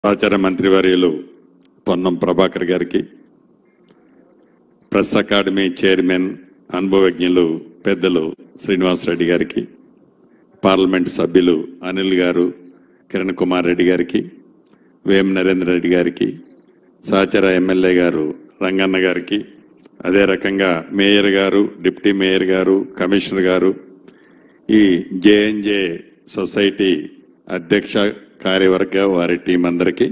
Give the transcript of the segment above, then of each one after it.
సమాచార మంత్రివర్యులు పొన్నం ప్రభాకర్ గారికి ప్రెస్ అకాడమీ చైర్మన్ అనుభవజ్ఞులు పెద్దలు శ్రీనివాసరెడ్డి గారికి పార్లమెంట్ సభ్యులు అనిల్ గారు కిరణ్ కుమార్ రెడ్డి గారికి వేం నరేంద్ర రెడ్డి గారికి సహచర ఎమ్మెల్యే గారు రంగన్న గారికి అదే రకంగా మేయర్ గారు డిప్యూటీ మేయర్ గారు కమిషనర్ గారు ఈ జేఎన్జే సొసైటీ అధ్యక్ష కార్యవర్గ వారి టీం అందరికీ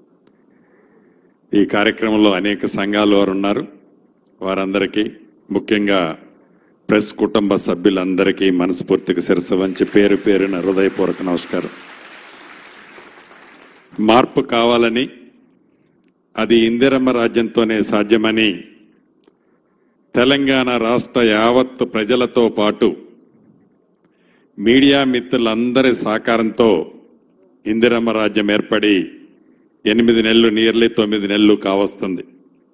ఈ కార్యక్రమంలో అనేక సంఘాలు వారు ఉన్నారు వారందరికీ ముఖ్యంగా ప్రెస్ కుటుంబ సభ్యులందరికీ మనస్ఫూర్తిగా శిరస వంచి పేరు పేరున హృదయపూర్వక నమస్కారం మార్పు కావాలని అది ఇందిరమ్మ రాజ్యంతోనే సాధ్యమని తెలంగాణ రాష్ట్ర యావత్తు ప్రజలతో పాటు మీడియా మిత్రులందరి సహకారంతో ఇందిరమ్మ రాజ్యం ఏర్పడి ఎనిమిది నెలలు నియర్లీ తొమ్మిది నెలలు కావస్తుంది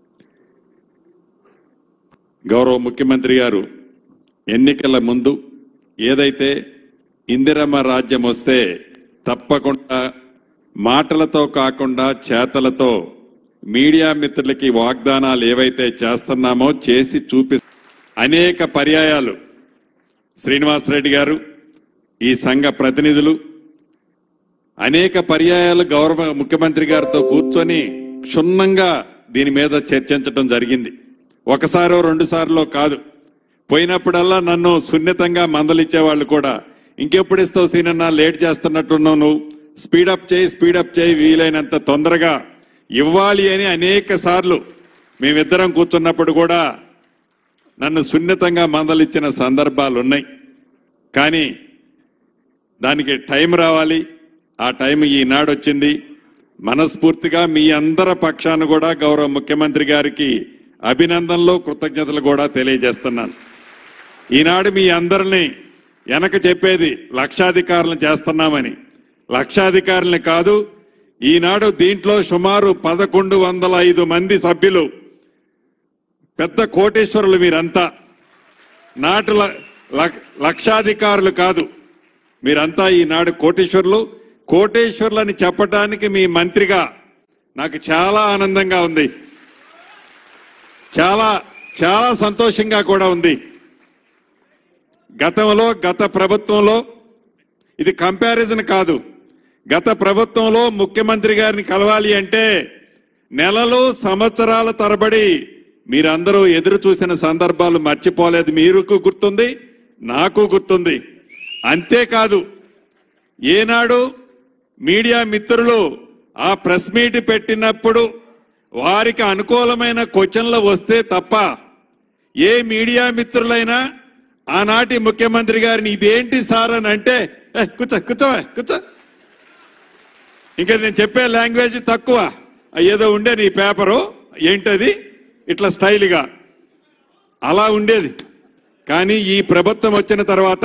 గౌరవ ముఖ్యమంత్రి గారు ఎన్నికల ముందు ఏదైతే ఇందిరమ్మ రాజ్యం వస్తే తప్పకుండా మాటలతో కాకుండా చేతలతో మీడియా మిత్రులకి వాగ్దానాలు ఏవైతే చేస్తున్నామో చేసి చూపి అనేక పర్యాయాలు శ్రీనివాసరెడ్డి గారు ఈ సంఘ ప్రతినిధులు అనేక పర్యాయాలు గౌరవ ముఖ్యమంత్రి గారితో కూర్చొని క్షుణ్ణంగా దీని మీద చర్చించడం జరిగింది ఒకసారో రెండు సార్లో కాదు పోయినప్పుడల్లా నన్ను సున్నితంగా మందలిచ్చే వాళ్ళు కూడా ఇంకెప్పుడు ఇస్తావు సీనన్నా లేట్ చేస్తున్నట్టున్నావు నువ్వు స్పీడప్ చేయి స్పీడప్ చేయి వీలైనంత తొందరగా ఇవ్వాలి అని అనేక సార్లు మేమిద్దరం కూర్చున్నప్పుడు కూడా నన్ను సున్నితంగా మందలిచ్చిన సందర్భాలు ఉన్నాయి కానీ దానికి టైం రావాలి ఆ టైం ఈనాడు వచ్చింది మనస్ఫూర్తిగా మీ అందరి పక్షాన కూడా గౌరవ ముఖ్యమంత్రి గారికి అభినందనలు కృతజ్ఞతలు కూడా తెలియజేస్తున్నాను ఈనాడు మీ అందరినీ వెనక చెప్పేది లక్షాధికారులను చేస్తున్నామని లక్షాధికారుల్ని కాదు ఈనాడు దీంట్లో సుమారు పదకొండు వందల ఐదు మంది సభ్యులు పెద్ద కోటేశ్వరులు మీరంతా నాటు ల- లక్- లక్షాధికారులు కాదు మీరంతా ఈనాడు కోటేశ్వరులు కోటేశ్వరులని చెప్పడానికి మీ మంత్రిగా నాకు చాలా ఆనందంగా ఉంది చాలా చాలా సంతోషంగా కూడా ఉంది గతంలో గత ప్రభుత్వంలో ఇది కంపారిజన్ కాదు గత ప్రభుత్వంలో ముఖ్యమంత్రి గారిని కలవాలి అంటే నెలలు సంవత్సరాల తరబడి మీరందరూ ఎదురు చూసిన సందర్భాలు మర్చిపోలేదు మీకు గుర్తుంది నాకు గుర్తుంది అంతేకాదు ఏనాడు మీడియా మిత్రులు ఆ ప్రెస్ మీట్ పెట్టినప్పుడు వారికి అనుకూలమైన క్వశ్చన్లు వస్తే తప్ప ఏ మీడియా మిత్రులైనా ఆనాటి ముఖ్యమంత్రి గారిని ఇదేంటి సార్ అని అంటే "ఏ, కూర్చో కూర్చో కూర్చో ఇంకా నేను చెప్పే లాంగ్వేజ్ తక్కువ ఏదో ఉండే నీ పేపరు ఏంటది ఇట్లా స్టైల్గా అలా ఉండేది కానీ ఈ ప్రభుత్వం వచ్చిన తర్వాత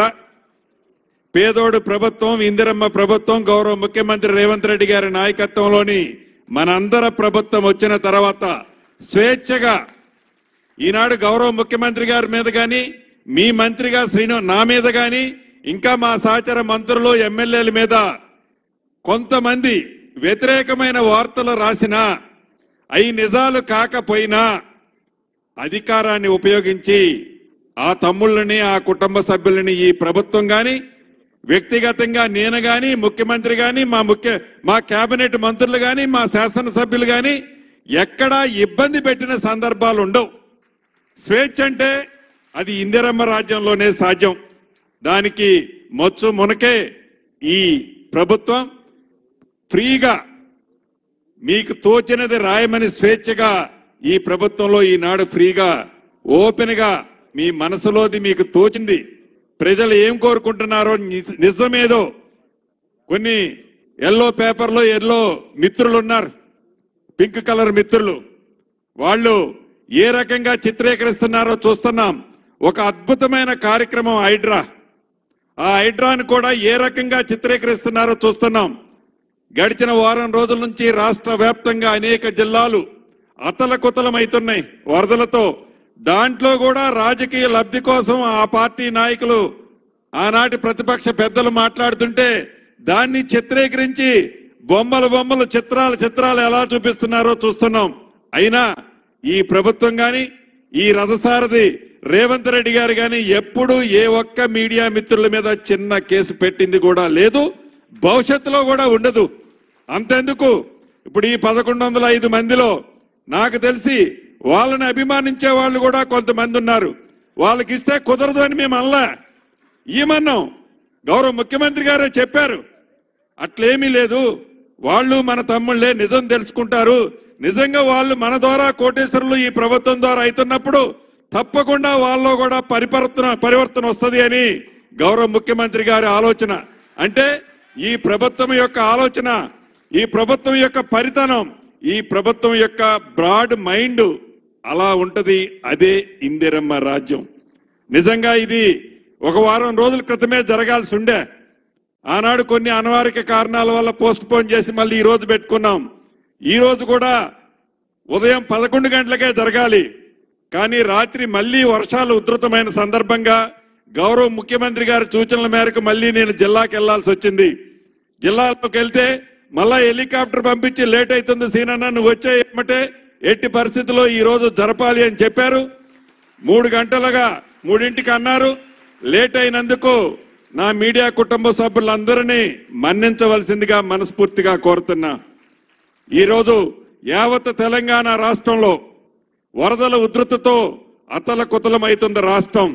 పేదోడు ప్రభుత్వం ఇందిరమ్మ ప్రభుత్వం గౌరవ ముఖ్యమంత్రి రేవంత్ రెడ్డి గారి నాయకత్వంలోని మనందర ప్రభుత్వం వచ్చిన తర్వాత స్వేచ్ఛగా ఈనాడు గౌరవ ముఖ్యమంత్రి గారి మీద కానీ మీ మంత్రిగా శ్రీను నా మీద కానీ ఇంకా మా సహచర మంత్రులు ఎమ్మెల్యేల మీద కొంతమంది వ్యతిరేకమైన వార్తలు రాసినా అవి నిజాలు కాకపోయినా అధికారాన్ని ఉపయోగించి ఆ తమ్ముళ్ళని ఆ కుటుంబ సభ్యులని ఈ ప్రభుత్వం గాని వ్యక్తిగతంగా నేను గాని ముఖ్యమంత్రి గాని మా ముఖ్య మా కేబినెట్ మంత్రులు గాని మా శాసనసభ్యులు గాని ఎక్కడా ఇబ్బంది పెట్టిన సందర్భాలు ఉండవు స్వేచ్ఛ అంటే అది ఇందిరమ్మ రాజ్యంలోనే సాధ్యం దానికి మొచ్చు మునకే ఈ ప్రభుత్వం ఫ్రీగా మీకు తోచినది రాయమని స్వేచ్ఛగా ఈ ప్రభుత్వంలో ఈనాడు ఫ్రీగా ఓపెన్ గా మీ మనసులోది మీకు తోచింది ప్రజలు ఏం కోరుకుంటున్నారో నిజ- నిజమేదో కొన్ని ఎల్లో పేపర్లో ఎల్లో మిత్రులు ఉన్నారు పింక్ కలర్ మిత్రులు వాళ్ళు ఏ రకంగా చిత్రీకరిస్తున్నారో చూస్తున్నాం ఒక అద్భుతమైన కార్యక్రమం హైడ్రా ఆ హైడ్రాను కూడా ఏ రకంగా చిత్రీకరిస్తున్నారో చూస్తున్నాం గడిచిన వారం రోజుల నుంచి రాష్ట్ర వ్యాప్తంగా అనేక జిల్లాలు అతలకుతలమవుతున్నాయి వరదలతో దాంట్లో కూడా రాజకీయ లబ్ధి కోసం ఆ పార్టీ నాయకులు ఆనాటి ప్రతిపక్ష పెద్దలు మాట్లాడుతుంటే దాన్ని చిత్రీకరించి బొమ్మలు బొమ్మలు చిత్రాలు చిత్రాలు ఎలా చూపిస్తున్నారో చూస్తున్నాం అయినా ఈ ప్రభుత్వం గాని ఈ రథసారథి రేవంత్ రెడ్డి గారు గాని ఎప్పుడు ఏ ఒక్క మీడియా మిత్రుల మీద చిన్న కేసు పెట్టింది కూడా లేదు భవిష్యత్తులో కూడా ఉండదు అంతెందుకు ఇప్పుడు ఈ పదకొండు వందల ఐదు మందిలో నాకు తెలిసి వాళ్ళని అభిమానించే వాళ్ళు కూడా కొంతమంది ఉన్నారు వాళ్ళకి ఇస్తే కుదరదు అని మేము అనలా ఏమన్నాం గౌరవ ముఖ్యమంత్రి గారే చెప్పారు అట్లేమీ లేదు వాళ్ళు మన తమ్ముళ్ళే నిజం తెలుసుకుంటారు నిజంగా వాళ్ళు మన ద్వారా కోటేశ్వరులు ఈ ప్రభుత్వం ద్వారా అవుతున్నప్పుడు తప్పకుండా వాళ్ళలో కూడా పరివర్తన పరివర్తన వస్తుంది అని గౌరవ ముఖ్యమంత్రి గారి ఆలోచన అంటే ఈ ప్రభుత్వం యొక్క ఆలోచన ఈ ప్రభుత్వం యొక్క పరితనం ఈ ప్రభుత్వం యొక్క బ్రాడ్ మైండ్ అలా ఉంటది అదే ఇందిరమ్మ రాజ్యం నిజంగా ఇది ఒక వారం రోజుల క్రితమే జరగాల్సి ఉండే ఆనాడు కొన్ని అనివార్య కారణాల వల్ల పోస్ట్ పోన్ చేసి మళ్ళీ ఈ రోజు పెట్టుకున్నాం ఈ రోజు కూడా ఉదయం పదకొండు గంటలకే జరగాలి కానీ రాత్రి మళ్ళీ వర్షాలు ఉధృతమైన సందర్భంగా గౌరవ ముఖ్యమంత్రి గారి సూచనల మేరకు మళ్ళీ నేను జిల్లాకి వెళ్లాల్సి వచ్చింది జిల్లాలోకి వెళ్తే మళ్ళా హెలికాప్టర్ పంపించి లేట్ అవుతుంది సీనన్న నువ్వు వచ్చే ఏమంటే ఎట్టి పరిస్థితుల్లో ఈ రోజు జరపాలి అని చెప్పారు మూడు గంటలుగా మూడింటికి అన్నారు లేట్ అయినందుకు నా మీడియా కుటుంబ సభ్యులందరినీ మన్నించవలసిందిగా మనస్ఫూర్తిగా కోరుతున్నా ఈరోజు యావత్ తెలంగాణ రాష్ట్రంలో వరదల ఉధృతితో అతలకుతలమవుతుంది రాష్ట్రం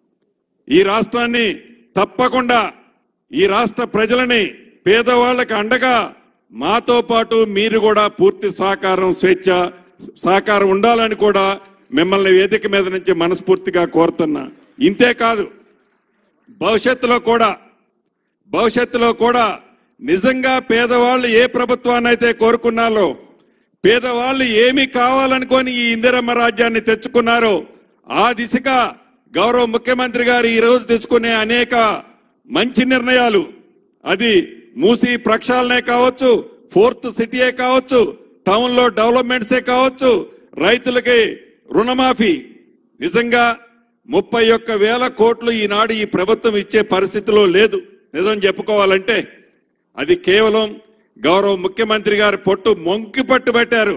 ఈ రాష్ట్రాన్ని తప్పకుండా ఈ రాష్ట్ర ప్రజలని పేదవాళ్ళకి అండగా మాతో పాటు మీరు కూడా పూర్తి సహకారం స్వేచ్ఛ సహకారం ఉండాలని కూడా మిమ్మల్ని వేదిక మీద నుంచి మనస్ఫూర్తిగా కోరుతున్నా ఇంతే కాదు భవిష్యత్తులో కూడా భవిష్యత్తులో కూడా నిజంగా పేదవాళ్ళు ఏ ప్రభుత్వాన్ని అయితే కోరుకున్నారో పేదవాళ్ళు ఏమి కావాలనుకొని ఈ ఇందిరమ్మ రాజ్యాన్ని తెచ్చుకున్నారో ఆ దిశగా గౌరవ ముఖ్యమంత్రి గారు ఈ రోజు తీసుకునే అనేక మంచి నిర్ణయాలు అది మూసి ప్రక్షాళనే కావచ్చు ఫోర్త్ సిటీయే కావచ్చు టౌన్ లో డెవలప్మెంట్సే కావచ్చు రైతులకి రుణమాఫీ నిజంగా ముప్పై ఒక్క వేల కోట్లు ఈనాడు ఈ ప్రభుత్వం ఇచ్చే పరిస్థితిలో లేదు నిజం చెప్పుకోవాలంటే అది కేవలం గౌరవ ముఖ్యమంత్రి గారి పొట్టు మొంకి పట్టు పెట్టారు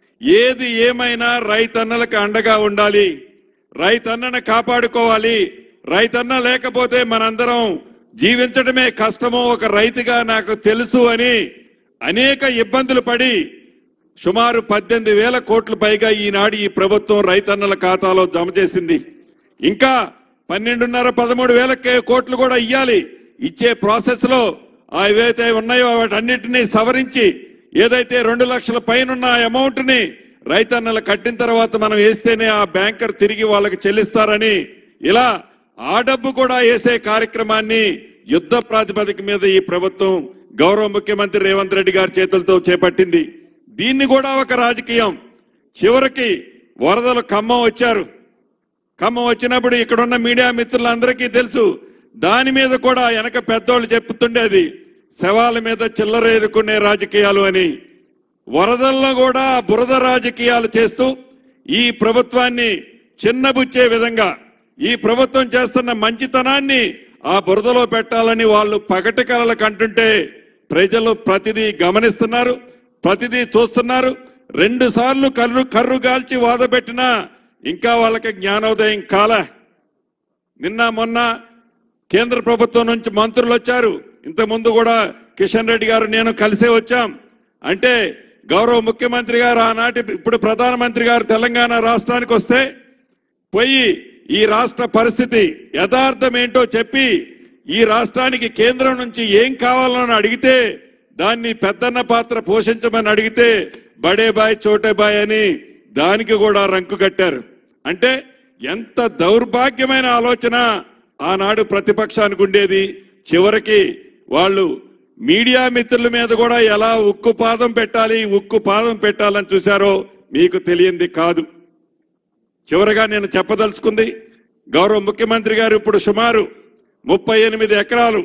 ఏది ఏమైనా రైతన్నలకు అండగా ఉండాలి రైతన్నను కాపాడుకోవాలి రైతన్న లేకపోతే మనందరం జీవించడమే కష్టమో ఒక రైతుగా నాకు తెలుసు అని అనేక ఇబ్బందులు పడి సుమారు పద్దెనిమిది వేల కోట్ల పైగా ఈనాడు ఈ ప్రభుత్వం రైతన్నల ఖాతాలో జమ చేసింది ఇంకా పన్నెండున్నర పదమూడు వేల కే- కోట్లు కూడా ఇయ్యాలి ఇచ్చే ప్రాసెస్ లో ఆ ఏవైతే ఉన్నాయో వాటన్నిటినీ సవరించి ఏదైతే రెండు లక్షల పైన అమౌంట్ ని రైతన్నలు కట్టిన తర్వాత మనం వేస్తేనే ఆ బ్యాంకర్ తిరిగి వాళ్ళకి చెల్లిస్తారని ఇలా ఆ డబ్బు కూడా వేసే కార్యక్రమాన్ని యుద్ధ ప్రాతిపదిక మీద ఈ ప్రభుత్వం గౌరవ ముఖ్యమంత్రి రేవంత్ రెడ్డి గారి చేతులతో చేపట్టింది దీన్ని కూడా ఒక రాజకీయం చివరికి వరదలు ఖమ్మం వచ్చారు ఖమ్మం వచ్చినప్పుడు ఇక్కడున్న మీడియా మిత్రులందరికీ తెలుసు దాని మీద కూడా వెనక పెద్దోళ్ళు చెప్తుండేది శవాల మీద చిల్లరేరుకునే రాజకీయాలు అని వరదల్లో కూడా బురద రాజకీయాలు చేస్తూ ఈ ప్రభుత్వాన్ని చిన్నబుచ్చే విధంగా ఈ ప్రభుత్వం చేస్తున్న మంచితనాన్ని ఆ బురదలో పెట్టాలని వాళ్ళు పగటి కలలు కంటుంటే ప్రజలు ప్రతిదీ గమనిస్తున్నారు ప్రతిదీ చూస్తున్నారు రెండు సార్లు కర్రు కర్రు గాల్చి వాదపెట్టినా ఇంకా వాళ్ళకి జ్ఞానోదయం కాలే నిన్న మొన్న కేంద్ర ప్రభుత్వం నుంచి మంత్రులు వచ్చారు ఇంత ముందు కూడా కిషన్ రెడ్డి గారు నేను కలిసే వచ్చాం అంటే గౌరవ ముఖ్యమంత్రి గారు ఆనాటి ఇప్పుడు ప్రధానమంత్రి గారు తెలంగాణ రాష్ట్రానికి వస్తే పోయి ఈ రాష్ట్ర పరిస్థితి యథార్థం ఏంటో చెప్పి ఈ రాష్ట్రానికి కేంద్రం నుంచి ఏం కావాలని అడిగితే దాన్ని పెద్దన్న పాత్ర పోషించమని అడిగితే బడే బాయ్ చోటే బాయ్ అని దానికి కూడా రంకు కట్టారు అంటే ఎంత దౌర్భాగ్యమైన ఆలోచన ఆనాడు ప్రతిపక్షానికి ఉండేది చివరికి వాళ్ళు మీడియా మిత్రుల మీద కూడా ఎలా ఉక్కు పాదం పెట్టాలి ఉక్కు పాదం పెట్టాలని చూశారో మీకు తెలియంది కాదు చివరగా నేను చెప్పదలుచుకుంది గౌరవ ముఖ్యమంత్రి గారు ఇప్పుడు సుమారు ముప్పై ఎనిమిది ఎకరాలు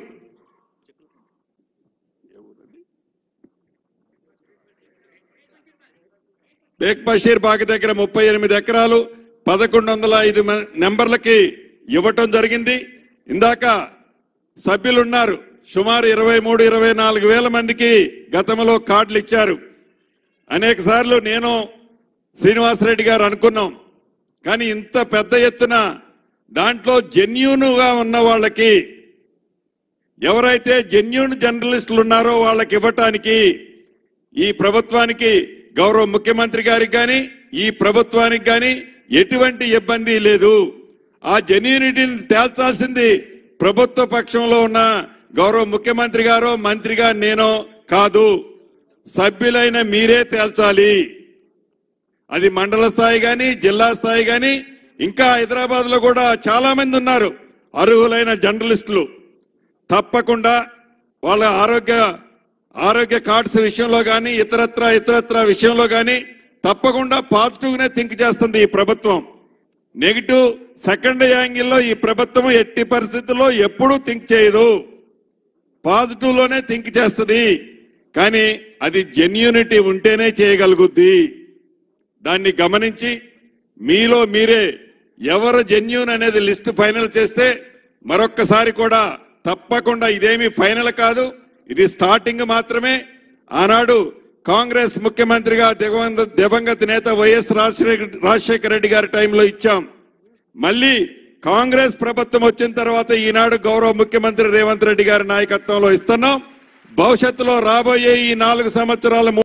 బేక్ బషీర్ బాగ్ దగ్గర ముప్పై ఎనిమిది ఎకరాలు పదకొండు వందల ఐదు మ- నెంబర్లకి ఇవ్వటం జరిగింది ఇందాక సభ్యులు ఉన్నారు సుమారు ఇరవై మూడు ఇరవై నాలుగు వేల మందికి గతంలో కార్డులు ఇచ్చారు అనేక సార్లు నేను శ్రీనివాసరెడ్డి గారు అనుకున్నాం కానీ ఇంత పెద్ద ఎత్తున దాంట్లో జెన్యూన్గా ఉన్న వాళ్ళకి ఎవరైతే జెన్యూన్ జర్నలిస్టులు ఉన్నారో వాళ్ళకి ఇవ్వటానికి ఈ ప్రభుత్వానికి గౌరవ ముఖ్యమంత్రి గారికి కానీ ఈ ప్రభుత్వానికి కానీ ఎటువంటి ఇబ్బంది లేదు ఆ జెన్యూనిటీని తేల్చాల్సింది ప్రభుత్వ పక్షంలో ఉన్న గౌరవ ముఖ్యమంత్రి గారో మంత్రిగా నేనో కాదు సభ్యులైన మీరే తేల్చాలి అది మండల స్థాయి గాని జిల్లా స్థాయి గాని ఇంకా హైదరాబాద్ లో కూడా చాలా మంది ఉన్నారు అర్హులైన జర్నలిస్టులు తప్పకుండా వాళ్ళ ఆరోగ్య ఆరోగ్య కార్డ్స్ విషయంలో కానీ ఇతరత్ర ఇతరత్ర విషయంలో కానీ తప్పకుండా పాజిటివ్ గానే థింక్ చేస్తుంది ఈ ప్రభుత్వం నెగిటివ్ సెకండ్ యాంగిల్లో ఈ ప్రభుత్వం ఎట్టి పరిస్థితుల్లో ఎప్పుడూ థింక్ చేయదు పాజిటివ్ లోనే థింక్ చేస్తుంది కానీ అది జెన్యూనిటీ ఉంటేనే చేయగలుగుద్ది దాన్ని గమనించి మీలో మీరే ఎవరు జెన్యూన్ అనేది లిస్ట్ ఫైనల్ చేస్తే మరొక్కసారి కూడా తప్పకుండా ఇదేమి ఫైనల్ కాదు ఇది స్టార్టింగ్ మాత్రమే ఆనాడు కాంగ్రెస్ ముఖ్యమంత్రిగా దివంగత దివంగత నేత వైఎస్ రాజశేఖర రాజశేఖర రెడ్డి గారి టైంలో ఇచ్చాం మళ్ళీ కాంగ్రెస్ ప్రభుత్వం వచ్చిన తర్వాత ఈనాడు గౌరవ ముఖ్యమంత్రి రేవంత్ రెడ్డి గారి నాయకత్వంలో ఇస్తున్నాం భవిష్యత్తులో రాబోయే ఈ నాలుగు సంవత్సరాల